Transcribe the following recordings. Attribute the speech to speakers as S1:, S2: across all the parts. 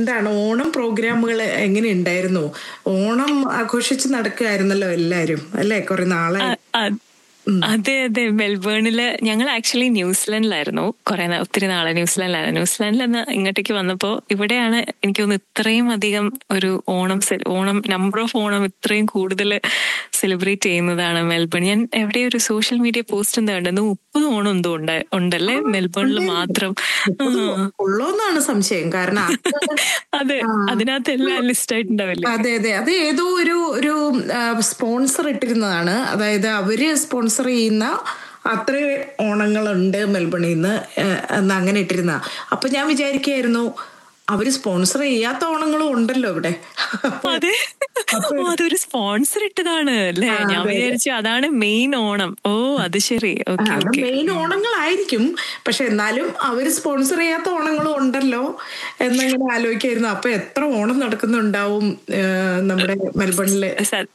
S1: എന്താണ് ഓണം പ്രോഗ്രാമുകൾ എങ്ങനെ ഉണ്ടായിരുന്നു ഓണം ആഘോഷിച്ച് നടക്കുകയായിരുന്നല്ലോ എല്ലാരും അല്ലെ കുറെ നാളെ
S2: അ- അ- അതെ അതെ മെൽബേണില് ഞങ്ങൾ ആക്ച്വലി ന്യൂസിലൻഡിലായിരുന്നു കുറെ നാ- ഒത്തിരി നാളെ ന്യൂസിലൻഡിലായിരുന്നു ന്യൂസിലൻഡിൽ നിന്ന് ഇങ്ങോട്ടേക്ക് വന്നപ്പോ ഇവിടെയാണ് എനിക്ക് തോന്നുന്നു ഇത്രയും അധികം ഒരു Onam se- Onam number of Onam ഇത്രയും കൂടുതൽ സെലിബ്രേറ്റ് ചെയ്യുന്നതാണ് മെൽബൺ ഞാൻ എവിടെ ഒരു സോഷ്യൽ മീഡിയ പോസ്റ്റ് എന്താ കണ്ടത് മുപ്പത് ഓണം എന്തോ ഉണ്ട് ഉണ്ടല്ലേ മെൽബണിൽ മാത്രം ആ.
S1: ഉള്ളോന്നാണ് സംശയം കാരണം അത്
S2: അതെ അതിനകത്ത് എല്ലാം ലിസ്റ്റ് ആയിട്ടുണ്ടാവില്ലേ
S1: അതെ അതെ അത് ഏതോ ഒരു ഒരു സ്പോൺസർ ഇട്ടിരുന്നതാണ് അതായത് അവര് സ്പോൺസർ ചെയ്യുന്ന അത്ര ഓണങ്ങളുണ്ട് മെൽബണിൽ നിന്ന് എന്ന് അങ്ങനെ ഇട്ടിരുന്ന അപ്പൊ ഞാൻ വിചാരിക്കായിരുന്നു അവര് സ്പോൺസർ ചെയ്യാത്ത ഓണങ്ങളും ഉണ്ടല്ലോ ഇവിടെ
S2: അതെ ഓ അതൊരു സ്പോൺസർ ഇട്ടതാണ് അല്ലേ ഞാൻ വിചാരിച്ചു അതാണ് മെയിൻ ഓണം ഓ അത് ശരി ഓക്കെ
S1: അത്
S2: ഓക്കെ
S1: മെയിൻ ഓണങ്ങളായിരിക്കും പക്ഷെ എന്നാലും അവര് സ്പോൺസർ ചെയ്യാത്ത ഓണങ്ങളും ഉണ്ടല്ലോ എന്നങ്ങനെ ആലോചിക്കായിരുന്നു അപ്പൊ എത്ര ഓണം നടക്കുന്നുണ്ടാവും ഏഹ്, നമ്മുടെ മെൽബണില്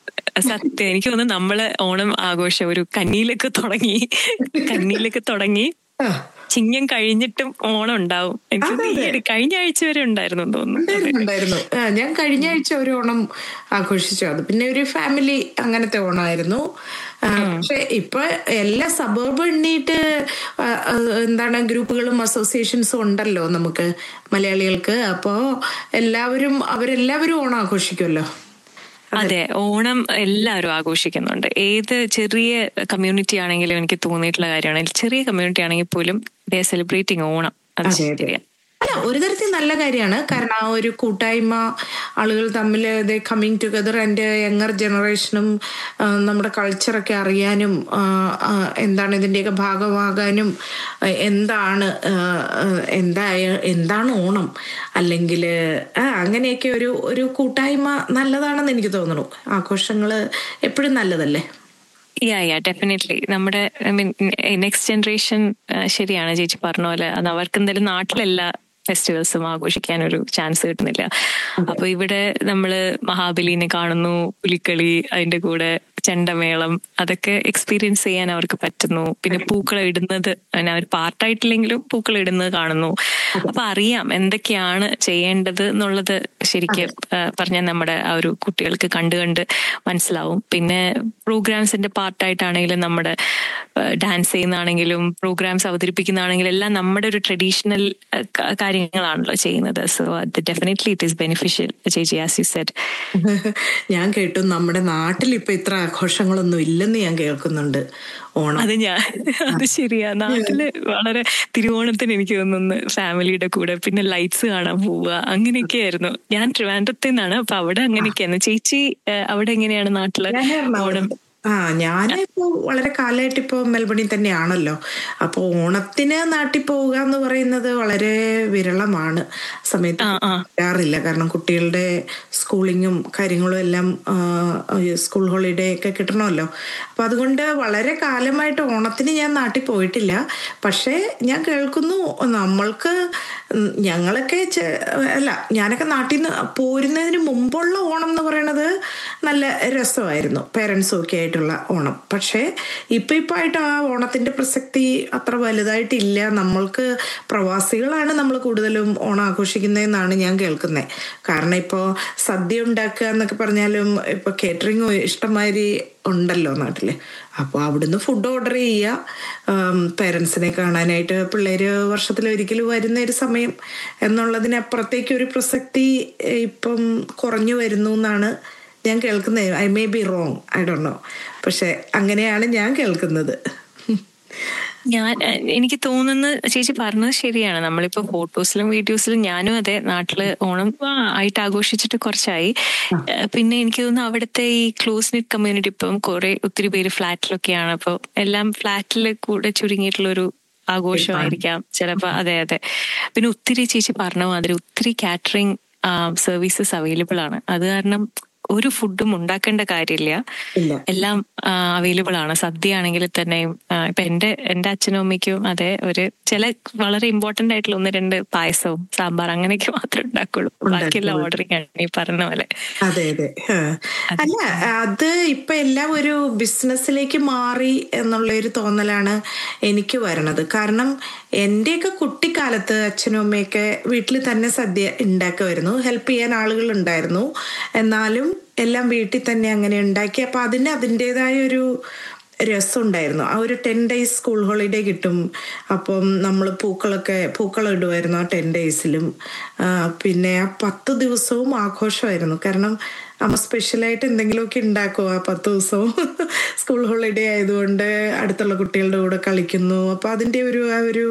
S2: സത്യം എനിക്ക് തോന്നുന്നു നമ്മള് ഓണം ആഘോഷം ഒരു കന്നിയിലൊക്കെ തുടങ്ങി കന്നിയിലൊക്കെ തുടങ്ങി
S1: ആ,
S2: ചിങ്ങം കഴിഞ്ഞിട്ടും ഓണം ഉണ്ടാവും എനിക്ക് തോന്നുന്നു ഈ ഒരു കഴിഞ്ഞ ആഴ്ച വരെ ഉണ്ടായിരുന്നു എന്ന് തോന്നുന്നു
S1: ഉണ്ടായിരുന്നു ഉണ്ടായിരുന്നു ആ, ഞാൻ കഴിഞ്ഞ ആഴ്ച ഒരു ഓണം ആഘോഷിച്ചു അത് പിന്നെ ഒരു ഫാമിലി അങ്ങനത്തെ ഓണമായിരുന്നു ആ, പക്ഷെ ഇപ്പൊ എല്ലാ സബർബ് എണ്ണീട്ട് ആ, ആ, എന്താണ് ഗ്രൂപ്പുകളും അസോസിയേഷൻസും ഉണ്ടല്ലോ നമുക്ക് മലയാളികൾക്ക് അപ്പോ എല്ലാവരും അവരെല്ലാവരും ഓണം ആഘോഷിക്കുമല്ലോ
S2: അതെ ഓണം എല്ലാവരും ആഘോഷിക്കുന്നുണ്ട് ഏത് ചെറിയ കമ്മ്യൂണിറ്റി ആണെങ്കിലും എനിക്ക് തോന്നിയിട്ടുള്ള കാര്യമാണ് ചെറിയ കമ്മ്യൂണിറ്റി ആണെങ്കിൽ പോലും ദേ സെലിബ്രേറ്റിംഗ് ഓണം അത്
S1: അതെ, അതെ.
S2: ശരിയാ
S1: അല്ല ഒരു തരത്തിൽ നല്ല കാര്യമാണ് കാരണം ആ ഒരു കൂട്ടായ്മ ആളുകൾ തമ്മിൽ കമ്മിങ് ടുഗദർ എൻ്റെ യങ്ങർ ജനറേഷനും ആ, നമ്മുടെ കൾച്ചറൊക്കെ അറിയാനും ആ, ആ, എന്താണ് ഇതിൻ്റെയൊക്കെ ഭാഗമാകാനും ആ, എന്താണ് ആ, ആ, എന്താ എന്താണ് ഓണം അല്ലെങ്കിൽ അങ്ങനെയൊക്കെ ഒരു ഒരു കൂട്ടായ്മ നല്ലതാണെന്ന് എനിക്ക് തോന്നുന്നു ആഘോഷങ്ങൾ എപ്പോഴും നല്ലതല്ലേ
S2: യാ യാ ഡെഫിനറ്റ്ലി നമ്മുടെ ഐ മീൻ നെക്സ്റ്റ് ജനറേഷൻ ശരിയാണ് ചേച്ചി പറഞ്ഞ പോലെ അത് അവർക്ക് എന്തായാലും നാട്ടിലെല്ലാ ഫെസ്റ്റിവൽസും ആഘോഷിക്കാൻ ഒരു ചാൻസ് കിട്ടുന്നില്ല അപ്പൊ ഇവിടെ നമ്മള് മഹാബലിനെ കാണുന്നു പുലിക്കളി അതിന്റെ കൂടെ ചെണ്ടമേളം അതൊക്കെ എക്സ്പീരിയൻസ് ചെയ്യാൻ അവർക്ക് പറ്റുന്നു പിന്നെ പൂക്കളം ഇടുന്നത് അങ്ങനെ അവർ പാർട്ടായിട്ടില്ലെങ്കിലും പൂക്കളം ഇടുന്നത് കാണുന്നു അപ്പൊ അറിയാം എന്തൊക്കെയാണ് ചെയ്യേണ്ടത് എന്നുള്ളത് ശരിക്കും പറഞ്ഞാൽ നമ്മുടെ ആ ഒരു കുട്ടികൾക്ക് കണ്ടു കണ്ട് മനസ്സിലാവും പിന്നെ പ്രോഗ്രാംസിന്റെ പാർട്ടായിട്ടാണെങ്കിലും നമ്മുടെ ഡാൻസ് ചെയ്യുന്നതാണെങ്കിലും പ്രോഗ്രാംസ് അവതരിപ്പിക്കുന്നതാണെങ്കിലും എല്ലാം നമ്മുടെ ഒരു ട്രഡീഷണൽ കാര്യങ്ങളാണല്ലോ ചെയ്യുന്നത് സോ അത് ഡെഫിനറ്റ്ലി ഇറ്റ് ഈസ് ബെനിഫിഷ്യൽ ചേച്ചി ആസ് യു സെറ്റ്
S1: ഞാൻ കേട്ടു നമ്മുടെ നാട്ടിൽ ഇപ്പൊ ഇത്ര ആഘോഷങ്ങളൊന്നും ഇല്ലെന്ന് ഞാൻ കേൾക്കുന്നുണ്ട് ഓണം
S2: അത് ഞാൻ അത് ശരിയാ നാട്ടില് വളരെ തിരുവോണത്തിന് എനിക്ക് തോന്നുന്നു ഫാമിലിയുടെ കൂടെ പിന്നെ ലൈറ്റ്സ് കാണാൻ പോവുക അങ്ങനെയൊക്കെയായിരുന്നു ഞാൻ ട്രിവാൻഡ്രത്തിൽ നിന്നാണ് അപ്പൊ അവിടെ അങ്ങനെയൊക്കെയായിരുന്നു ചേച്ചി ഏഹ്, അവിടെ എങ്ങനെയാണ് നാട്ടില്
S1: ഞാൻ എറണാകുളം.
S2: ഓണം
S1: ആ ഞാനിപ്പോ വളരെ കാലമായിട്ട് ഇപ്പോ മെൽബണിൽ തന്നെയാണല്ലോ അപ്പൊ ഓണത്തിന് നാട്ടിൽ പോവുക എന്ന് പറയുന്നത് വളരെ വിരളമാണ് ആ സമയത്ത്
S2: ആ, ആ.
S1: വരാറില്ല കാരണം കുട്ടികളുടെ സ്കൂളിങ്ങും കാര്യങ്ങളും എല്ലാം ആ, സ്കൂൾ ഹോളിഡേ ഒക്കെ കിട്ടണമല്ലോ അപ്പൊ അതുകൊണ്ട് വളരെ കാലമായിട്ട് ഓണത്തിന് ഞാൻ നാട്ടിൽ പോയിട്ടില്ല പക്ഷേ ഞാൻ കേൾക്കുന്നു നമ്മൾക്ക് ഉം ഞങ്ങളൊക്കെ ചെ- അല്ല ഞാനൊക്കെ നാട്ടിൽ നിന്ന് പോരുന്നതിന് മുമ്പുള്ള ഓണം എന്ന് പറയുന്നത് നല്ല രസമായിരുന്നു പേരൻസും ഒക്കെ ആയിട്ടുള്ള ഓണം പക്ഷേ ഇപ്പം ഇപ്പം ആയിട്ട് ആ ഓണത്തിന്റെ പ്രസക്തി അത്ര വലുതായിട്ടില്ല നമ്മൾക്ക് പ്രവാസികളാണ് നമ്മൾ കൂടുതലും ഓണം ആഘോഷിക്കുന്നതെന്നാണ് ഞാൻ കേൾക്കുന്നത് കാരണം ഇപ്പോൾ സദ്യ ഉണ്ടാക്കുക എന്നൊക്കെ പറഞ്ഞാലും ഇപ്പോൾ കേറ്ററിംഗ് ഇഷ്ടംമാതിരി ഉണ്ടല്ലോ നാട്ടില് അപ്പോൾ അവിടുന്ന് ഫുഡ് ഓർഡർ ചെയ്യുക പേരൻസിനെ കാണാനായിട്ട് പിള്ളേര് വർഷത്തിലൊരിക്കൽ വരുന്ന ഒരു സമയം എന്നുള്ളതിനപ്പുറത്തേക്ക് ഒരു പ്രസക്തി ഏഹ്, ഇപ്പം കുറഞ്ഞു വരുന്നു എന്നാണ് ഞാൻ കേൾക്കുന്നത് I may be wrong I don't know പക്ഷെ അങ്ങനെയാണ് ഞാൻ കേൾക്കുന്നത്
S2: ഞാൻ എ- എനിക്ക് തോന്നുന്ന ചേച്ചി പറഞ്ഞത് ശരിയാണ് നമ്മളിപ്പോ ഫോട്ടോസിലും വീഡിയോസിലും ഞാനും അതെ നാട്ടില് ഓണം ആ, ആയിട്ട് ആഘോഷിച്ചിട്ട് കുറച്ചായി ഏ, പിന്നെ എനിക്ക് തോന്നുന്നു അവിടുത്തെ ഈ ക്ലോസ് നെറ്റ് കമ്മ്യൂണിറ്റി ഇപ്പം കുറെ ഒത്തിരി പേര് ഫ്ലാറ്റിലൊക്കെയാണ് അപ്പൊ എല്ലാം ഫ്ലാറ്റിൽ കൂടെ ചുരുങ്ങിയിട്ടുള്ള ഒരു ആഘോഷമായിരിക്കാം ചിലപ്പോ അതെ അതെ പിന്നെ ഒത്തിരി ചേച്ചി പറഞ്ഞ മാതിരി ഒത്തിരി കാറ്ററിംഗ് സർവീസസ് അവൈലബിൾ ആണ് അത് കാരണം ഒരു ഫുഡും ഉണ്ടാക്കേണ്ട കാര്യമില്ല
S1: ഇല്ല
S2: എല്ലാം അവൈലബിൾ ആണ് സദ്യ ആണെങ്കിൽ തന്നെയും ആ, ഇപ്പൊ എന്റെ എന്റെ അച്ഛനും അമ്മയ്ക്കും അതെ ഒരു ചില വളരെ ഇമ്പോർട്ടന്റ് ആയിട്ടുള്ള ഒന്ന് രണ്ട് പായസവും സാമ്പാർ അങ്ങനെയൊക്കെ മാത്രമേ ഉണ്ടാക്കുള്ളൂ ബാക്കിയെല്ലാം ഓർഡറിങ് ആണ് ഈ പറഞ്ഞ പോലെ
S1: അതെ അതെ ആ. അല്ല അത് ഇപ്പൊ എല്ലാം ഒരു ബിസിനസ്സിലേക്ക് മാറി എന്നുള്ള ഒരു തോന്നലാണ് എനിക്ക് വരണത് കാരണം എന്റെയൊക്കെ കുട്ടിക്കാലത്ത് അച്ഛനും അമ്മയൊക്കെ വീട്ടിൽ തന്നെ സദ്യ ഉണ്ടാക്കുമായിരുന്നു ഹെൽപ്പ് ചെയ്യാൻ ആളുകൾ ഉണ്ടായിരുന്നു എന്നാലും എല്ലാം വീട്ടിൽ തന്നെ അങ്ങനെ ഉണ്ടാക്കി അപ്പൊ അതിന് അതിൻ്റെതായ ഒരു രസമുണ്ടായിരുന്നു ആ ഒരു ടെൻ ഡേയ്സ് സ്കൂൾ ഹോളിഡേ കിട്ടും അപ്പം നമ്മൾ പൂക്കളൊക്കെ പൂക്കളം ഇടുമായിരുന്നു ആ ടെൻ ഡേയ്സിലും പിന്നെ ആ പത്ത് ദിവസവും ആഘോഷമായിരുന്നു കാരണം അമ്മ സ്പെഷ്യലായിട്ട് എന്തെങ്കിലുമൊക്കെ ഉണ്ടാക്കും ആ പത്ത് ദിവസവും സ്കൂൾ ഹോളിഡേ ആയതുകൊണ്ട് അടുത്തുള്ള കുട്ടികളുടെ കൂടെ കളിക്കുന്നു അപ്പൊ അതിൻ്റെ ഒരു ആ ഒരു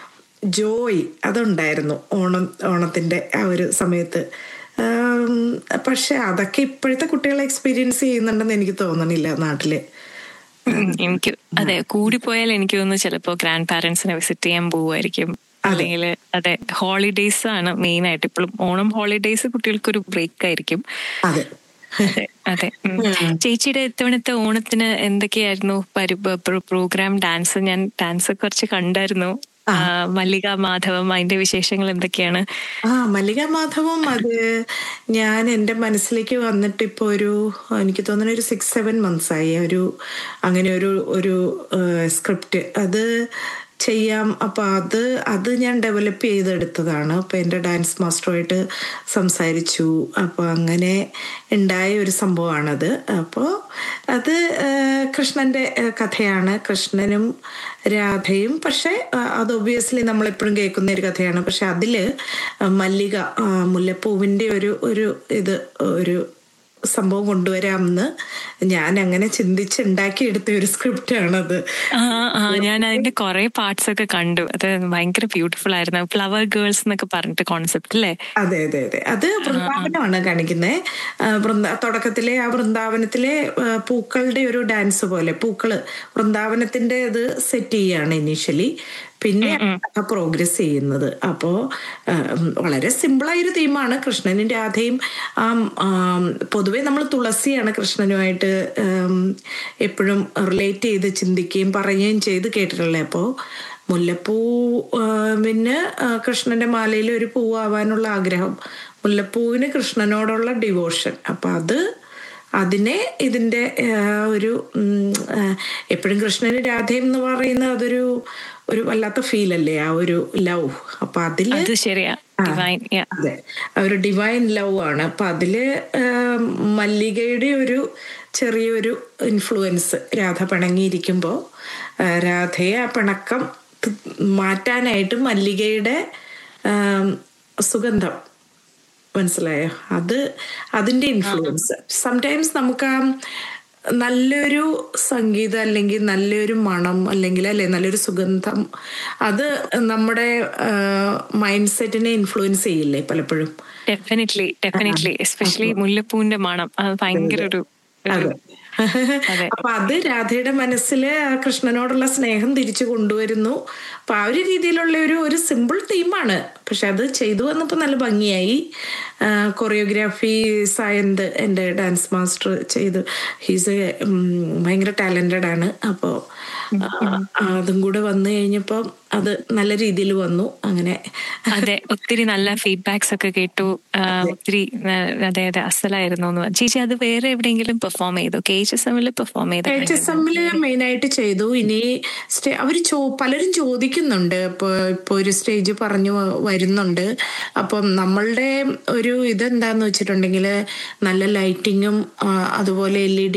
S1: ജോയ് അതുണ്ടായിരുന്നു ഓണം ഓണത്തിന്റെ ആ ഒരു സമയത്ത് ആം, പക്ഷെ അതൊക്കെ ഇപ്പോഴത്തെ കുട്ടികൾ എക്സ്പീരിയൻസ് ചെയ്യുന്നുണ്ടെന്ന് എനിക്ക് തോന്നണില്ല നാട്ടില്
S2: ഉം, എനിക്ക് അതെ കൂടിപ്പോയാൽ എനിക്ക് തോന്നുന്നു ചിലപ്പോ ഗ്രാൻഡ് പാരന്റ്സിനെ വിസിറ്റ് ചെയ്യാൻ പോവുമായിരിക്കും അല്ലെങ്കിൽ അതെ ഹോളിഡേയ്സ് ആണ് മെയിൻ ആയിട്ട് ഇപ്പോഴും ഓണം ഹോളിഡേയ്സ് കുട്ടികൾക്കൊരു ബ്രേക്ക് ആയിരിക്കും
S1: അതെ
S2: അതെ അതെ ഉം. ചേച്ചിയുടെ ഇത്തവണത്തെ ഓണത്തിന് എന്തൊക്കെയായിരുന്നു പരി പ്രോ- പ്രോഗ്രാം ഡാൻസ് ഞാൻ ഡാൻസ് കുറച്ച് കണ്ടായിരുന്നു ആ, മല്ലിക മാധവം അതിന്റെ വിശേഷങ്ങൾ എന്തൊക്കെയാണ്
S1: ആ മല്ലിക മാധവം അത് ഞാൻ എൻ്റെ മനസ്സിലേക്ക് വന്നിട്ട് ഇപ്പോൾ ഒരു എനിക്ക് തോന്നുന്നു ഒരു സിക്സ് സെവൻ മന്ത്സ് ആയി ഒരു അങ്ങനെ ഒരു ഒരു സ്ക്രിപ്റ്റ് അത് ചെയ്യാം അപ്പോൾ അത് അത് ഞാൻ ഡെവലപ്പ് ചെയ്തെടുത്തതാണ് അപ്പോൾ എൻ്റെ ഡാൻസ് മാസ്റ്ററുമായിട്ട് സംസാരിച്ചു അപ്പോൾ അങ്ങനെ ഉണ്ടായ ഒരു സംഭവമാണത് അപ്പോൾ അത് ആ, കൃഷ്ണൻ്റെ ആ, കഥയാണ് കൃഷ്ണനും രാധയും പക്ഷേ ആ, അത് ഒബിയസ്ലി നമ്മളെപ്പോഴും കേൾക്കുന്ന ഒരു കഥയാണ് പക്ഷെ അതിൽ മല്ലിക ആ, മുല്ലപ്പൂവിൻ്റെ ഒരു ഒരു ഇത് ഒരു സംഭവം കൊണ്ടുവരാമെന്ന് ഞാൻ അങ്ങനെ ചിന്തിച്ചുണ്ടാക്കിയെടുത്ത ഒരു സ്ക്രിപ്റ്റാണത്
S2: ആ ആ ഞാൻ അതിന്റെ കുറെ പാർട്സ് ഒക്കെ കണ്ടു അത് ഭയങ്കര ബ്യൂട്ടിഫുൾ ആയിരുന്നു ഫ്ലവർ ഗേൾസ് എന്നൊക്കെ പറഞ്ഞിട്ട് കോൺസെപ്റ്റ് അല്ലേ
S1: അതെ അതെ അതെ അത് വൃന്ദാവനമാണ് കാണിക്കുന്നത് വൃന്ദ തുടക്കത്തിലെ ആ വൃന്ദാവനത്തിലെ ആ, പൂക്കളുടെ ഒരു ഡാൻസ് പോലെ പൂക്കള് വൃന്ദാവനത്തിന്റെ ഇത് സെറ്റ് ചെയ്യാണ് ഇനീഷ്യലി പിന്നെ പ്രോഗ്രസ് ചെയ്യുന്നത് അപ്പോ ആ, ഉം, വളരെ സിമ്പിളായ ഒരു തീമാണ് കൃഷ്ണനും രാധയും ആ ആം, പൊതുവെ നമ്മൾ തുളസിയാണ് കൃഷ്ണനുമായിട്ട് എപ്പോഴും റിലേറ്റ് ചെയ്ത് ചിന്തിക്കുകയും പറയുകയും ചെയ്ത് കേട്ടിട്ടുള്ളത് അപ്പോൾ മുല്ലപ്പൂ ആ, പിന്നെ ആ, കൃഷ്ണന്റെ മാലയിൽ ഒരു പൂവാവാനുള്ള ആഗ്രഹം മുല്ലപ്പൂവിന് കൃഷ്ണനോടുള്ള ഡിവോഷൻ അപ്പൊ അത് അതിനെ ഇതിന്റെ ആ, ഒരു എപ്പോഴും കൃഷ്ണന് രാധയും എന്ന് പറയുന്നത് അതൊരു ഒരു വല്ലാത്ത ഫീൽ അല്ലേ ആ ഒരു ലവ് അപ്പൊ അതില്
S2: അത് ശരിയാ ഡിവൈൻ
S1: അതെ ആ ഒരു ഡിവൈൻ ലവ് ആണ് അപ്പൊ അതില് ആ, മല്ലികയുടെ ഒരു ചെറിയൊരു ഇൻഫ്ലുവൻസ് രാധ പിണങ്ങിയിരിക്കുമ്പോൾ രാധയെ ആ പിണക്കം ത്- മാറ്റാനായിട്ട് മല്ലികയുടെ ആ, സുഗന്ധം മനസ്സിലായോ അത് അതിന്റെ ഇൻഫ്ലുവൻസ് സംടൈംസ് നമുക്ക് ആ നല്ലൊരു സംഗീതം അല്ലെങ്കിൽ നല്ലൊരു മണം അല്ലെങ്കിൽ അല്ലെ നല്ലൊരു സുഗന്ധം അത് നമ്മുടെ മൈൻഡ് സെറ്റിനെ ഇൻഫ്ലുവൻസ് ചെയ്യില്ലേ പലപ്പോഴും
S2: ഡെഫിനറ്റ്ലി ഡെഫിനറ്റ്ലി എസ്പെഷ്യലി മുല്ലപ്പൂവിന്റെ മണം അത് ഭയങ്കര ഒരു ഒരു-
S1: അതെ അപ്പൊ അത് രാധയുടെ മനസ്സിൽ കൃഷ്ണനോടുള്ള സ്നേഹം തിരിച്ചു കൊണ്ടുവരുന്നു അപ്പൊ ആ ഒരു രീതിയിലുള്ള ഒരു ഒരു സിമ്പിൾ തീമാണ് പക്ഷെ അത് ചെയ്തു വന്നപ്പോ നല്ല ഭംഗിയായി കൊറിയോഗ്രാഫി സായന്ത് എൻ്റെ ഡാൻസ് മാസ്റ്റർ ചെയ്തു ഹീസ് ഭയങ്കര ടാലന്റഡ് ആണ് അപ്പോൾ അതും കൂടെ വന്നു കഴിഞ്ഞപ്പോൾ അത് നല്ല രീതിയിൽ വന്നു അങ്ങനെ
S2: അതെ ഒത്തിരി നല്ല ഫീഡ്ബാക്സ് ഒക്കെ കേട്ടു ആ, ഒത്തിരി ആ, അതെ അതെ അസലായിരുന്നു എന്ന് പറഞ്ഞു. ചേച്ചി അത് വേറെ എവിടെയെങ്കിലും പെർഫോം ചെയ്തു കെ എച്ച് എസ് എമ്മിൽ പെർഫോം ചെയ്ത
S1: എച്ച് എസ് എമ്മില് മെയിൻ ആയിട്ട് ചെയ്തു ഇനി സ്റ്റേ അവർ ചോ പലരും ചോദിക്കുന്നുണ്ട് ഇപ്പൊ ഇപ്പൊ ഒരു സ്റ്റേജ് പറഞ്ഞു വ- വരുന്നുണ്ട് അപ്പം നമ്മളുടെ ഒരു ഇതെന്താന്ന് വെച്ചിട്ടുണ്ടെങ്കിൽ നല്ല ലൈറ്റിങ്ങും അതുപോലെ എൽ ഇ ഡി